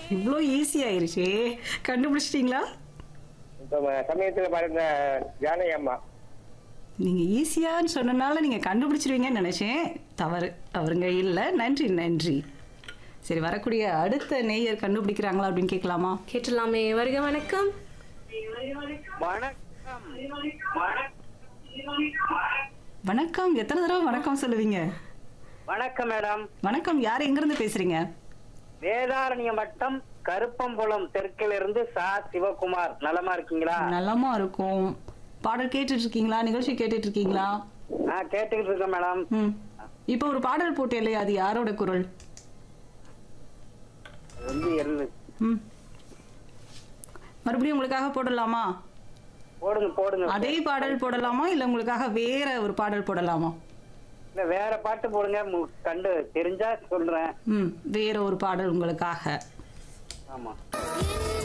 இவ்வளோ ஈஸி ஆயிருச்சே கண்டுபிடிச்சிட்டீங்களா இப்ப சமயத்துல பாருங்க ஜானகி அம்மா நீங்க ஈஸியான்னு சொன்னனால நீங்க கண்டுபிடிச்சிருவீங்கன்னு நினைச்சேன் தவறு அவருங்க இல்ல நன்றி நன்றி சரி வரக்கூடிய அடுத்த நேயர் கண்டுபிடிக்கிறாங்களா அப்படின்னு கேட்கலாமா கேட்டலாமே வருக வணக்கம் வணக்கம் வணக்கம் எத்தனை தடவை வணக்கம் சொல்லுவீங்க வணக்கம் மேடம் வணக்கம் யார் எங்கிருந்து பேசுறீங்க வேதாரண்ய மட்டம் கருப்பம்புலம் தெற்கில் இருந்து சா சிவகுமார் நலமா இருக்கீங்களா நலமா இருக்கும் பாடல் கேட்டுட்டு இருக்கீங்களா நிகழ்ச்சி கேட்டுட்டு இருக்கீங்களா நான் கேட்டுக்கிட்டு இருக்கேன் மேடம் ம் இப்போ ஒரு பாடல் போட்டு இல்லையா அது யாரோட குரல் அது வந்து எள்ளு ம் மறுபடியும் உங்களுக்காக போடலாமா போடுங்க போடுங்க அதே பாடல் போடலாமா இல்ல உங்களுக்காக வேற ஒரு பாடல் போடலாமா இல்ல வேற பாட்டு போடுங்க மு- கண்டு தெரிஞ்சா சொல்றேன் ம் வேற ஒரு பாடல் உங்களுக்காக ஆமா